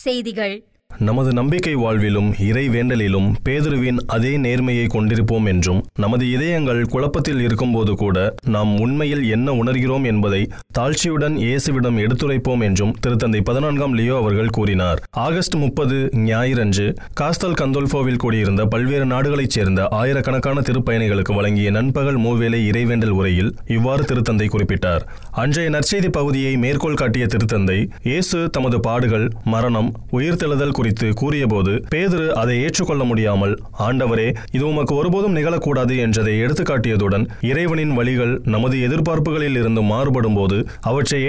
செய்திகள் நமது நம்பிக்கை வாழ்விலும் இறை வேண்டலிலும் பேதுருவின் அதே நேர்மையை கொண்டிருப்போம் என்றும் நமது இதயங்கள் குழப்பத்தில் இருக்கும்போது கூட நாம் உண்மையில் என்ன உணர்கிறோம் என்பதை தாழ்ச்சியுடன் இயேசுவிடம் எடுத்துரைப்போம் என்றும் திருத்தந்தை பதினான்காம் லியோ அவர்கள் கூறினார் ஆகஸ்ட் முப்பது ஞாயிறன்று காஸ்தல் கந்தோல்ஃபோவில் கூடியிருந்த பல்வேறு நாடுகளைச் சேர்ந்த ஆயிரக்கணக்கான திருப்பயணிகளுக்கு வழங்கிய நண்பகல் மூவேளை இறைவேண்டல் உரையில் இவ்வாறு திருத்தந்தை குறிப்பிட்டார் அன்றைய நற்செய்தி பகுதியை மேற்கோள் காட்டிய திருத்தந்தை இயேசு தமது பாடுகள் மரணம் உயிர்த்தெழுதல் குறித்து கூறியபோது பேதுரு அதை ஏற்றுக்கொள்ள முடியாமல் ஆண்டவரே இது உமக்கு ஒருபோதும் நிகழக்கூடாது என்றதை எடுத்துக்காட்டியதுடன் இறைவனின் வழிகள் நமது எதிர்பார்ப்புகளில் இருந்து மாறுபடும் போது அவற்றை